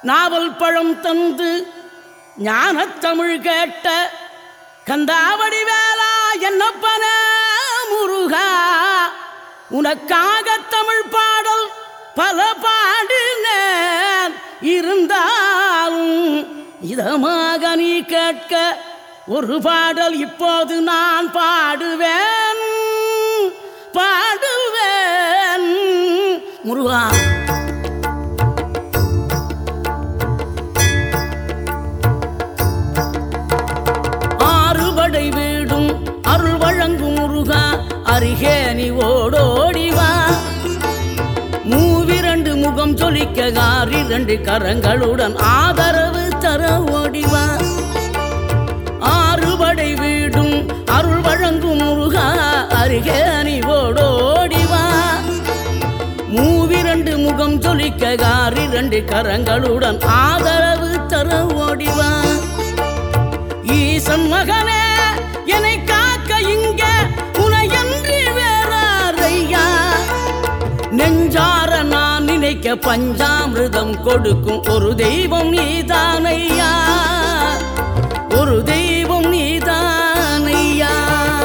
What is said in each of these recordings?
நாவல் பழம் தந்து ஞானத்தமிழ் கேட்ட கந்தாவடி வேளா என்னப்பன முருகா உனக்காக தமிழ் பாடல் பல பாடினேன் இருந்தாலும் இதமாக நீ கேட்க ஒரு பாடல் இப்போது நான் பாடுவேன் பாடுவேன் முருகா ஆறுபடை வீடும் அருள் வழங்கும் முருகா அருகே நீ ஓடோடி வா மூவிரண்டு முகம் ஜொலிக்க ஆறிரண்டு கரங்களுடன் ஆதரவு தர ஓடி வா ஆறுபடை வீடும் அருள் வழங்கும் முருகா அருகே நீ ஓடோடி வா மூவிரண்டு முகம் ஜொலிக்க ஆறிரண்டு கரங்களுடன் ஆதரவு தர ஓடி வா ஈசன் மகனே என்னை காக்க இங்க உனையன்றி வேறாரையா நெஞ்சார நான் நினைக்க பஞ்சாமிர்தம் கொடுக்கும் ஒரு தெய்வம் நீதானையா ஒரு தெய்வம் நீதானையா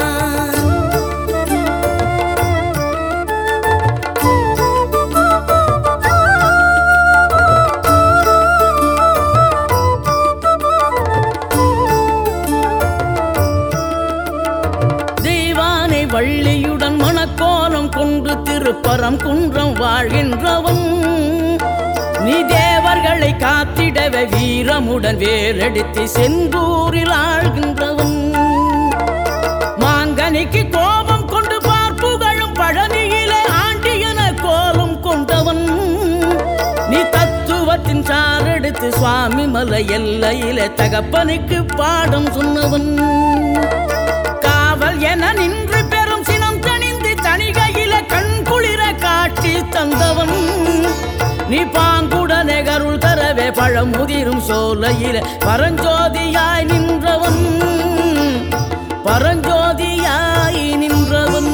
தெய்வானை வள்ளியுடன் மணக்கோலம் கொண்டு திருப்பரம் குன்றம் வாழ்கின்றவன் நீ தேவர்களை காத்திடவே வீரமுடன் வேலெடுத்து செந்தூரில் ஆழ்கின்றவன் மாங்கனிக்கு கோபம் கொண்டு பார்ப்புகழும் பழனியிலே ஆண்டியன கோலம் கொண்டவன் நீ தத்துவத்தின் சாரெடுத்து சுவாமி மலை எல்லையிலே தகப்பனுக்கு பாடம் சொன்னவன் காவல் என நின்று பெரும் சினம் தணிந்து தணிகையில கண் குளிர காட்சி தந்தவன் நீ பாங்குடனே கருள் தரவே பழமுதிரும் சோலையில பரஞ்சோதியாய் நின்றவன் பரஞ்சோதியாய் நின்றவன்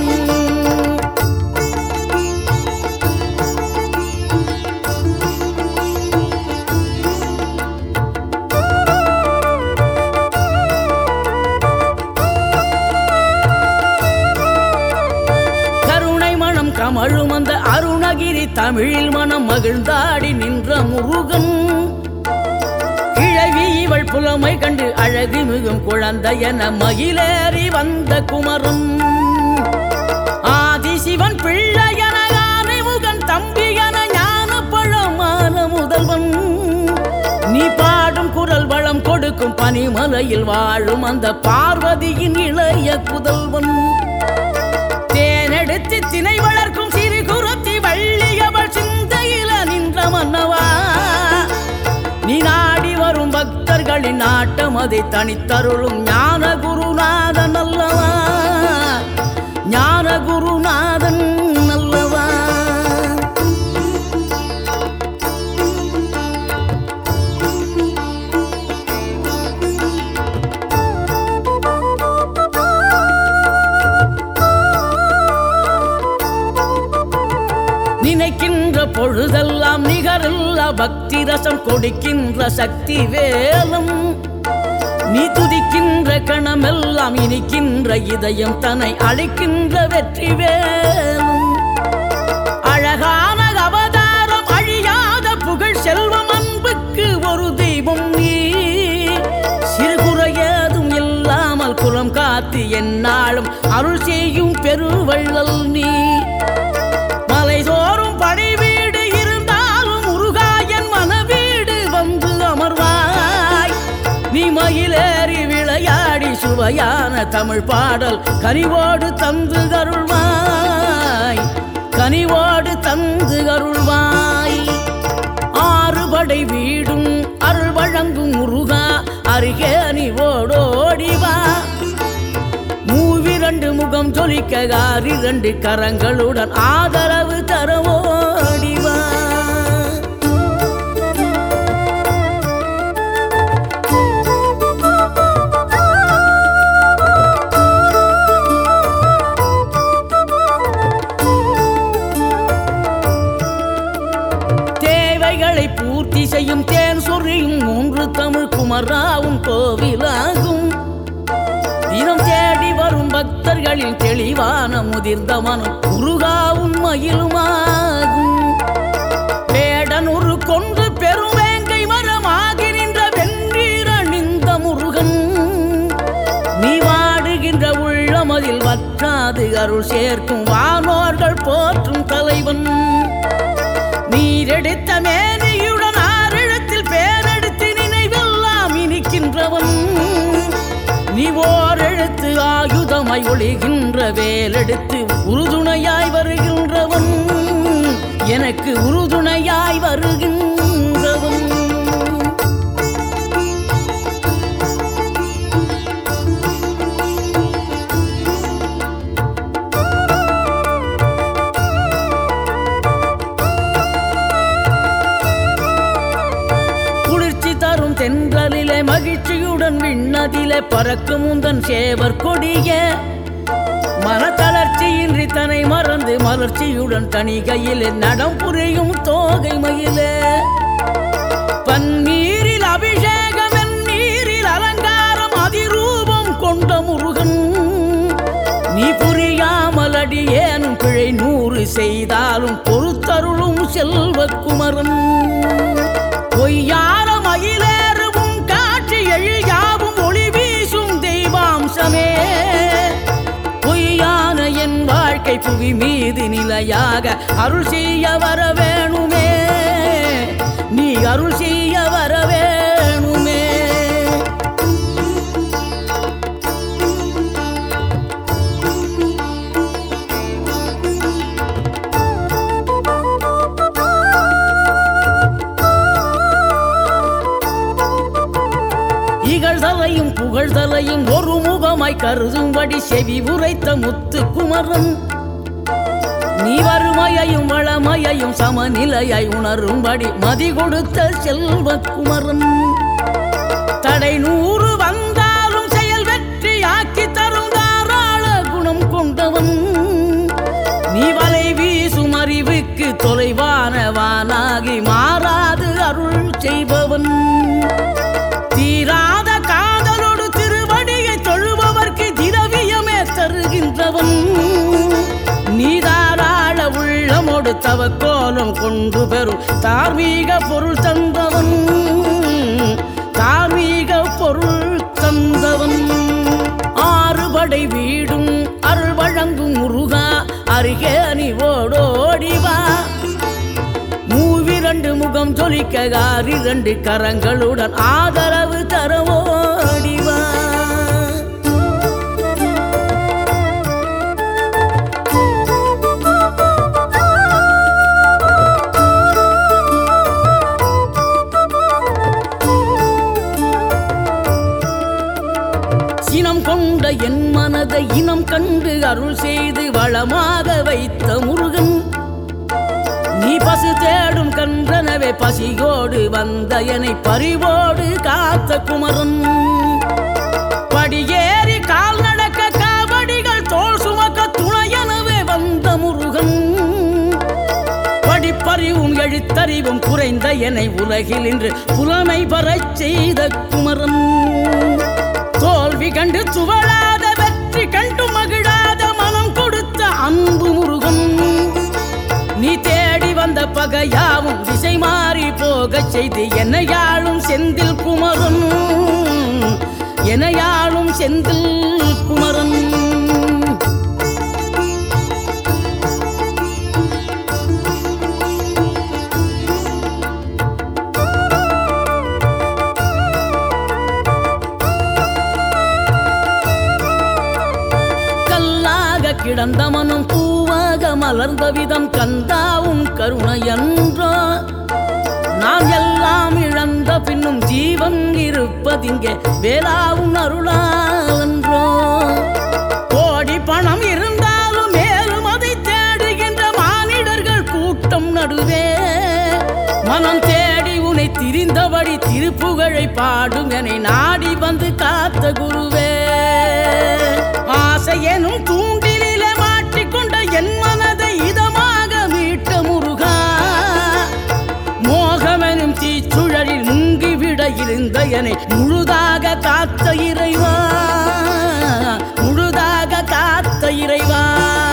கருணை மனம் கமழும் அந்த அருணகிரி தமிழில் மனம் மகிழ்ந்தாடி நின்ற முருகன் கிழவி இவள் புலமை கண்டு அழகு மிகும் குழந்தை என மகிழேறி வந்த குமரன் ஆதிசிவன் பிள்ளை என முகன் தம்பி என ஞான பழமான முதல்வன் நீ பாடும் குரல் வளம் கொடுக்கும் பனிமலையில் வாழும் அந்த பார்வதியின் இளைய புதல்வன் தேனெடுத்து திணை வளர்க்கும் சிறு குரத்தி வள்ளியவள் சிந்தையில நின்ற மன்னவா நீ நாடி வரும் பக்தர்களின் நாட்டம் அதை தனித்தருளும் ஞான குருநாதன் அல்லவா ஞான குருநாதன் அல்லவா நினைக்கின்ற பொழுதெல்லாம் நிகரில்லா பக்தி ரசம் கொடுக்கின்ற சக்தி வேலம் நீ துதிக்கின்ற கணமெல்லாம் இனிக்கின்ற இதயம் தன்னை அழைக்கின்ற வெற்றி வேலும் அழகான அவதாரம் அழியாத புகழ் செல்வம் அன்புக்கு ஒரு தெய்வம் நீ சிறுகுறையதும் இல்லாமல் குலம் காத்து எந்நாளும் அருள் செய்யும் பெருவள்ளல் நீ மலை தோறும் படை வீடு இருந்தாலும் முருகாயன் மனவீடு வந்து அமர்வாய் நீ மயிலேறி விளையாடி சுவையான தமிழ் பாடல் கனிவோடு தந்து கருள்வாய் கனிவோடு தந்து கருள்வாய் ஆறுபடை வீடும் அருள் வழங்கும் முருகா அருகே நீ ஓடோடி வா மூவிரண்டு முகம் ஜொலிக்க ஆறிரண்டு கரங்களுடன் ஆதரவு தர ஓடி வா தேவைகளை பூர்த்தி திசையும் தேன் சொறியும் மூன்று தமிழ் குமராவும் கோவிலாகும் தினம் தேடி வரும் பக்தர்களின் தெளிவான முதிர்ந்த மனம் முருகா உண்மையிலுமாகும் வேடனுரு கொண்டு பெருவேங்கை மரமாகி நின்ற வென்றீர் அணிந்த முருகன் நீ வாடுகின்ற உள்ளமதில் வற்றாது அருள் சேர்க்கும் வானோர்கள் போற்றும் தலைவன் நீரெடுத்த மேனியுடன் ஆறிடத்தில் பேரெடுத்து நினைவெல்லாம் இனிக்கின்றவன் நீ ஓரெழுத்து ஆயுதமாய் ஒளிகின்ற வேலெடுத்து உறுதுணையாய் வருகின்றவன் எனக்கு உறுதுணையாய் வருகின்றவன் குளிர்ச்சி தரும் தென்றலிலே மகிழ்ச்சியுடன் விண்ணதிலே பறக்கும் உந்தன் சேவர் கொடிய மனத்தளர்ச்சியின்றி தன்னை மறந்து மலர்ச்சியுடன் தனிகையிலே நடம் புரியும் தோகை மயிலே பன்னீரில் அபிஷேகம் நீரில் அலங்காரம் அதிரூபம் கொண்ட முருகன் நீ புரியாமல் அடியேனும் பிழை நூறு செய்தாலும் பொறுத்தருளும் செல்வக்குமரன் பொய்யார மயிலேறும் காட்சி எழியாவும் ஒளி வீசும் தெய்வாம்சமே பொய்யான என் வாழ்க்கை புவி மீது நிலையாக அருள் செய்ய வர வேணுமே நீ அருள் செய்ய வர வேணுமே இகழ்தலையும் புகழ்தலையும் ஒரு முகமாய் கருதும்படி செவி உரைத்த முத்து குமரன் நீ வறுமையையும் வளமையையும் சமநிலையை உணரும்படி மதி கொடுத்த செல்வ குமரன் தடை நூறு வந்தாலும் செயல் வெற்றி ஆக்கி தரும் தாராள குணம் கொண்டவன் நீ வலை வீசும் அறிவுக்கு தொலைவான வானாகி மாறாது அருள் செய்பவன் தீராத காதலோடு திருவடியை தொழுபவர்க்கு திரவியமே தருகின்றவன் நீதாராள உள்ளமோடு தவக்கோலம் கொண்டு பெறும் தார்மீக பொருள் தந்தவன் தார்மீக பொருள் தந்தவன் ஆறுபடை வீடும் அருள் வழங்கும் முருகா அருகே நீ ஓடோடி வா மூவிரண்டு முகம் ஜொலிக்க இரண்டு கரங்களுடன் ஆதரவு தரவோடி வா சினம் கொண்ட என் மனதை இனம் கண்டு அருள் செய்து வளமாக வைத்த முருகன் நீ பசு தேடும் கன்றனவே பசியோடு வந்த என்னை பறிவோடு காத்த குமரன் படியேறி கால் நடக்க காவடிகள் தோல் சுமக்க துணையனவே வந்த முருகன் படிப்பறிவும் எழுத்தறிவும் குறைந்த என்னை உலகில் இன்று புலமை பெறச் செய்த குமரன் தோல்வி கண்டு துவளாத வெற்றி கண்டு மகிழாத மனம் கொடுத்த அன்பு முருகன் நீ தேடி வந்த பகையாவும் திசை மாறி போகச் செய்து என்னையாளும் செந்தில் குமரன் என்னையாளும் செந்தில் குமரன் கல்லாக கிடந்த மனம் பூவாக மலர்ந்த விதம் கந்தாவும் கருணை என்றோ நான் எல்லாம் இழந்த பின்னும் ஜீவன் இருப்பதிங்கே வேளாவும் அருளாலன்றோ கோடி பணம் இருந்தாலும் மேலும் அதை தேடுகின்ற மானிடர்கள் கூட்டம் நடுவே மனம் தேடி உனை திரிந்தபடி திருப்புகழை பாடும் என்னை நாடி வந்து காத்த குருவே ஆசை எனும் தூண்டிலே மாட்டிக்கொண்ட என் மனதை இதமாக மீட்ட முருகா மோகமெனும் தீச்சு சிந்தையனை முழுதாக காத்த இறைவா முழுதாக காத்த இறைவா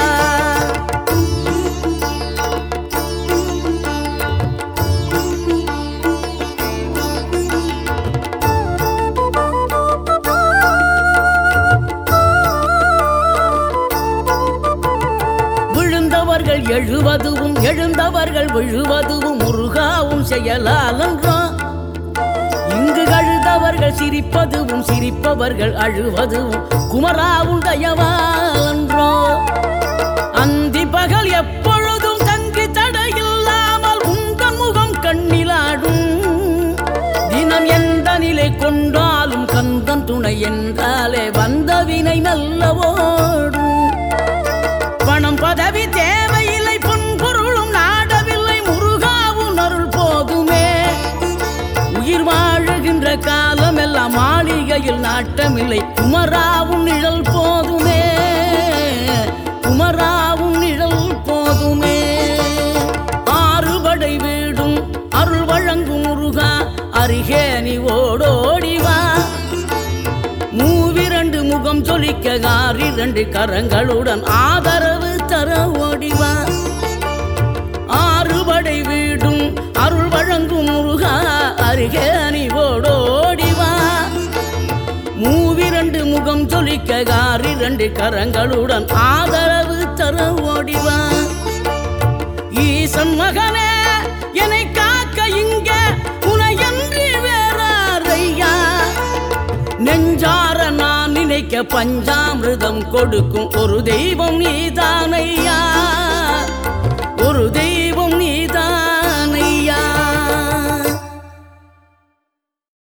விழுந்தவர்கள் எழுவதுவும் எழுந்தவர்கள் விழுவதுவும் முருகாவும் செயலாலன்றோ இங்கு அழுதவர்கள் சிரிப்பதுவும் சிரிப்பவர்கள் அழுவதுவும் குமராவும் தயவாலன்றோ அந்தி பகல் எப்பொழுதும் தங்கி தடையில்லாமல் உங்கள் முகம் கண்ணிலாடும் தினம் எந்த நிலை கொண்டாலும் கந்தன் துணை என்றாலே வந்த வினை நல்லவோடும் பணம் பதவி தேவையில்லை பொன்பொருளும் நாடவில்லை முருகாவும் அருள் போதுமே உயிர் வாழுகின்ற காலம் எல்லாம் மாளிகையில் நாட்டமில்லை குமராவும் நிழல் போதுமே குமராவும் நிழல் போதுமே ஆறுபடை வீடும் அருள் வழங்கும் முருகா அருகே நீ ஓடோடி வா மூவிரண்டு முகம் சொலிக்க ஆறிரண்டு கரங்களுடன் ஆதரவு தர ஓடிவா ஆறுபடை வீடும் அருள் வழங்கும் முருகா அருகே நீ ஓடோடிவா மூவிரண்டு முகம் சொலிக்க ஆறிரண்டு கரங்களுடன் ஆதரவு தர ஓடிவா ஈசன் மகனே என்னை காக்க இங்க உனையன்றி வேறாரையா நெஞ்சார நான் நினைக்க பஞ்சாமிர்தம் கொடுக்கும் ஒரு தெய்வம் நீதானையா ஒரு தெய்வம்